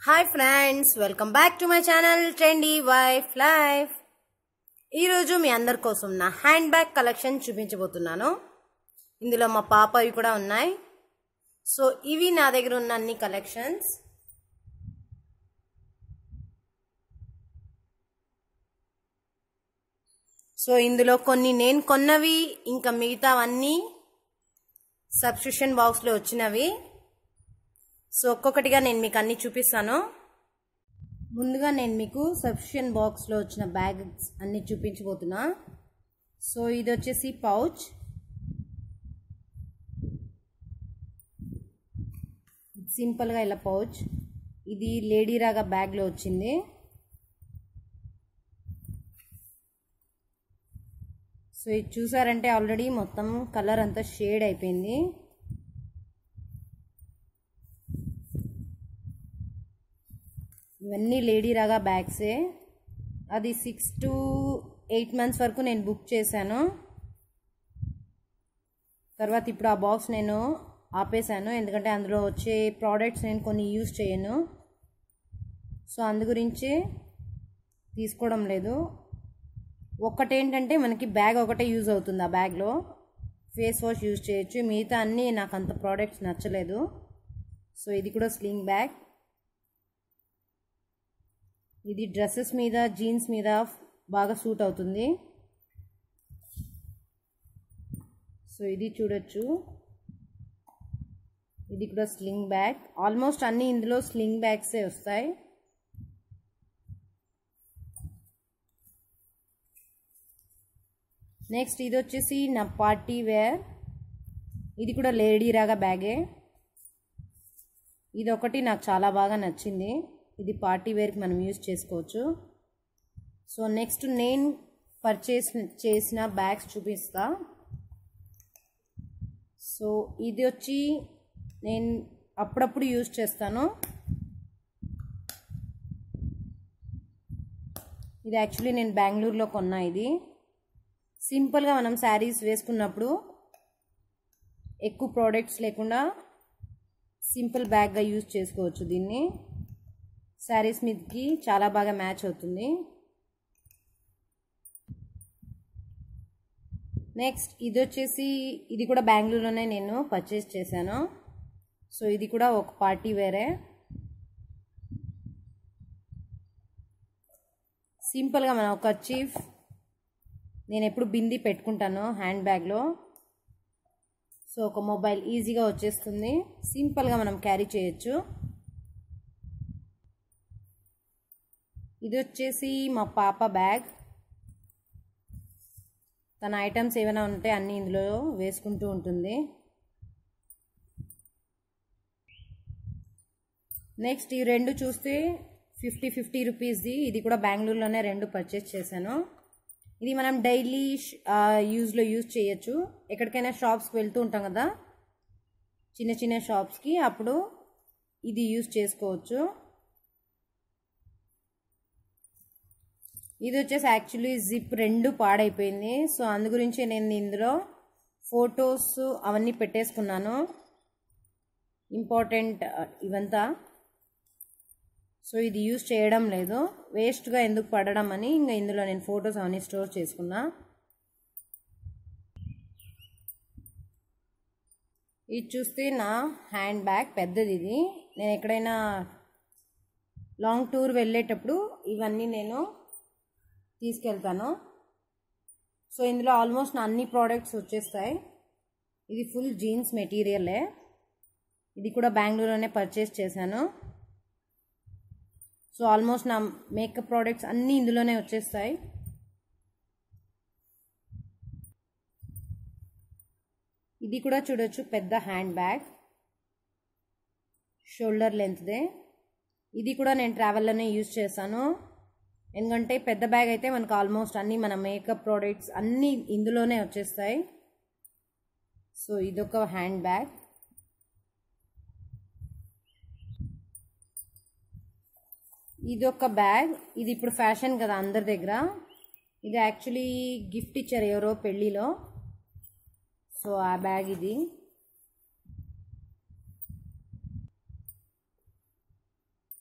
hi friends welcome back to my channel trendy wife life ఈరోజు మీ అందరి కోసం నా హ్యాండ్ బ్యాగ్ కలెక్షన్ చూపించబోతున్నాను ఇందులో మా పాపవి కూడా ఉన్నాయి సో ఇవి నా దగ్గర ఉన్న అన్ని కలెక్షన్స్ సో ఇందులో కొన్ని నేను కొన్నవి ఇంకా మిగతావన్నీ సబ్స్క్రిప్షన్ బాక్స్లో వచ్చినవి సో ఒక్కొక్కటిగా నేను మీకు అన్ని చూపిస్తాను ముందుగా నేను మీకు సబ్స్క్రిప్షన్ బాక్స్లో వచ్చిన బ్యాగ్స్ అన్ని చూపించబోతున్నా సో ఇది వచ్చేసి పౌచ్ సింపుల్గా ఇలా పౌచ్ ఇది లేడీ రాగా బ్యాగ్లో వచ్చింది సో ఇది చూసారంటే ఆల్రెడీ మొత్తం కలర్ అంతా షేడ్ అయిపోయింది ఇవన్నీ లేడీ రాగా బ్యాగ్సే అది సిక్స్ టు ఎయిట్ మంత్స్ వరకు నేను బుక్ చేశాను తర్వాత ఇప్పుడు ఆ బాక్స్ నేను ఆపేశాను ఎందుకంటే అందులో వచ్చే ప్రోడక్ట్స్ నేను కొన్ని యూజ్ చేయను సో అందు గురించి తీసుకోవడం లేదు ఒక్కటేంటంటే మనకి బ్యాగ్ ఒకటే యూజ్ అవుతుంది ఆ బ్యాగ్లో ఫేస్ వాష్ యూజ్ చేయొచ్చు మిగతా అన్నీ నాకు అంత ప్రోడక్ట్స్ నచ్చలేదు సో ఇది కూడా స్లింగ్ బ్యాగ్ ఇది డ్రెస్సెస్ మీద జీన్స్ మీద బాగా సూట్ అవుతుంది సో ఇది చూడొచ్చు ఇది కూడా స్లింగ్ బ్యాగ్ ఆల్మోస్ట్ అన్ని ఇందులో స్లింగ్ బ్యాగ్సే వస్తాయి నెక్స్ట్ ఇది వచ్చేసి నా పార్టీ వేర్ ఇది కూడా లేడీ రాగా బ్యాగే ఇది ఒకటి నాకు చాలా బాగా నచ్చింది ఇది పార్టీ వేర్కి మనం యూజ్ చేసుకోవచ్చు సో నెక్స్ట్ నేను పర్చేస్ చేసిన బ్యాగ్స్ చూపిస్తా సో ఇది వచ్చి నేను అప్పుడప్పుడు యూజ్ చేస్తాను ఇది యాక్చువల్లీ నేను బెంగళూరులో కొన్నా ఇది సింపుల్గా మనం శారీస్ వేసుకున్నప్పుడు ఎక్కువ ప్రోడక్ట్స్ లేకుండా సింపుల్ బ్యాగ్గా యూజ్ చేసుకోవచ్చు దీన్ని శారీస్ మీదకి చాలా బాగా మ్యాచ్ అవుతుంది నెక్స్ట్ ఇది వచ్చేసి ఇది కూడా బెంగళూరులోనే నేను పర్చేస్ చేశాను సో ఇది కూడా ఒక పార్టీ వేరే సింపుల్గా మనం ఒక చీఫ్ నేను ఎప్పుడు బింది పెట్టుకుంటాను హ్యాండ్ బ్యాగ్లో సో ఒక మొబైల్ ఈజీగా వచ్చేస్తుంది సింపుల్గా మనం క్యారీ చేయొచ్చు ఇది వచ్చేసి మా పాప బ్యాగ్ తన ఐటమ్స్ ఏమైనా ఉంటే అన్నీ ఇందులో వేసుకుంటూ ఉంటుంది నెక్స్ట్ ఈ రెండు చూస్తే ఫిఫ్టీ ఫిఫ్టీ రూపీస్ది ఇది కూడా బెంగళూరులోనే రెండు పర్చేస్ చేశాను ఇది మనం డైలీ యూజ్లో యూజ్ చేయొచ్చు ఎక్కడికైనా షాప్స్కి వెళ్తూ ఉంటాం కదా చిన్న చిన్న షాప్స్కి అప్పుడు ఇది యూజ్ చేసుకోవచ్చు ఇది వచ్చేసి యాక్చువల్లీ జిప్ రెండు పాడైపోయింది సో అందు గురించి నేను ఇందులో ఫొటోస్ అవన్నీ పెట్టేసుకున్నాను ఇంపార్టెంట్ ఇవంతా సో ఇది యూజ్ చేయడం లేదు వేస్ట్గా ఎందుకు పడడం అని ఇంకా ఇందులో నేను ఫొటోస్ అవన్నీ స్టోర్ చేసుకున్నా ఇది చూస్తే నా హ్యాండ్ బ్యాగ్ పెద్దది ఇది నేను ఎక్కడైనా లాంగ్ టూర్ వెళ్ళేటప్పుడు ఇవన్నీ నేను తీసుకెళ్తాను సో ఇందులో ఆల్మోస్ట్ నా అన్ని ప్రోడక్ట్స్ వచ్చేస్తాయి ఇది ఫుల్ జీన్స్ మెటీరియలే ఇది కూడా బెంగళూరులోనే పర్చేస్ చేశాను సో ఆల్మోస్ట్ నా మేకప్ ప్రోడక్ట్స్ అన్నీ ఇందులోనే వచ్చేస్తాయి ఇది కూడా చూడొచ్చు పెద్ద హ్యాండ్ బ్యాగ్ షోల్డర్ లెంత్దే ఇది కూడా నేను ట్రావెల్లోనే యూజ్ చేశాను ఎందుకంటే పెద్ద బ్యాగ్ అయితే మనకు ఆల్మోస్ట్ అన్నీ మన మేకప్ ప్రోడక్ట్స్ అన్నీ ఇందులోనే వచ్చేస్తాయి సో ఇదొక హ్యాండ్ బ్యాగ్ ఇది ఒక బ్యాగ్ ఇది ఇప్పుడు ఫ్యాషన్ కదా అందరి దగ్గర ఇది యాక్చువల్లీ గిఫ్ట్ ఇచ్చారు ఎవరో పెళ్ళిలో సో ఆ బ్యాగ్ ఇది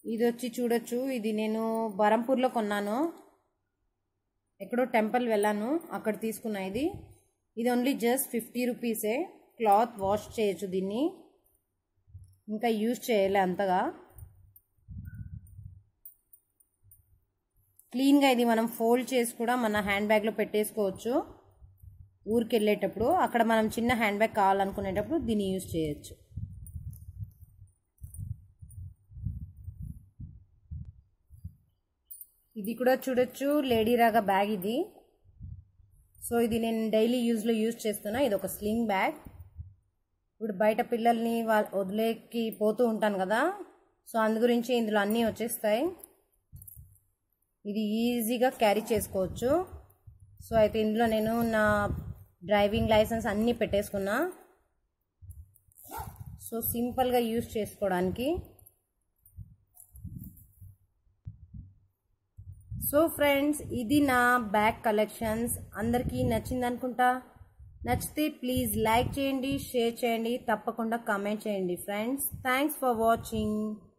ఇది వచ్చి చూడొచ్చు ఇది నేను బరంపూర్లో కొన్నాను ఎక్కడో టెంపుల్ వెళ్ళాను అక్కడ తీసుకున్నా ఇది ఇది ఓన్లీ జస్ట్ ఫిఫ్టీ రూపీసే క్లాత్ వాష్ చేయొచ్చు దీన్ని ఇంకా యూజ్ చేయలే అంతగా క్లీన్గా ఇది మనం ఫోల్డ్ చేసి కూడా మన హ్యాండ్ బ్యాగ్లో పెట్టేసుకోవచ్చు ఊరికి వెళ్ళేటప్పుడు అక్కడ మనం చిన్న హ్యాండ్ బ్యాగ్ కావాలనుకునేటప్పుడు దీన్ని యూజ్ చేయొచ్చు ఇది కూడా చూడొచ్చు లేడీ రాగా బ్యాగ్ ఇది సో ఇది నేను డైలీ యూజ్లో యూజ్ చేస్తున్నా ఇది ఒక స్లింగ్ బ్యాగ్ ఇప్పుడు బయట పిల్లల్ని వాళ్ళ వదిలేకి పోతూ ఉంటాను కదా సో అందు గురించి ఇందులో అన్నీ వచ్చేస్తాయి ఇది ఈజీగా క్యారీ చేసుకోవచ్చు సో అయితే ఇందులో నేను నా డ్రైవింగ్ లైసెన్స్ అన్నీ పెట్టేసుకున్నా సో సింపుల్గా యూజ్ చేసుకోవడానికి సో ఫ్రెండ్స్ ఇది నా బ్యాగ్ కలెక్షన్స్ అందరికీ నచ్చింది అనుకుంటా నచ్చితే ప్లీజ్ లైక్ చేయండి షేర్ చేయండి తప్పకుండా కామెంట్ చేయండి ఫ్రెండ్స్ థ్యాంక్స్ ఫర్ వాచింగ్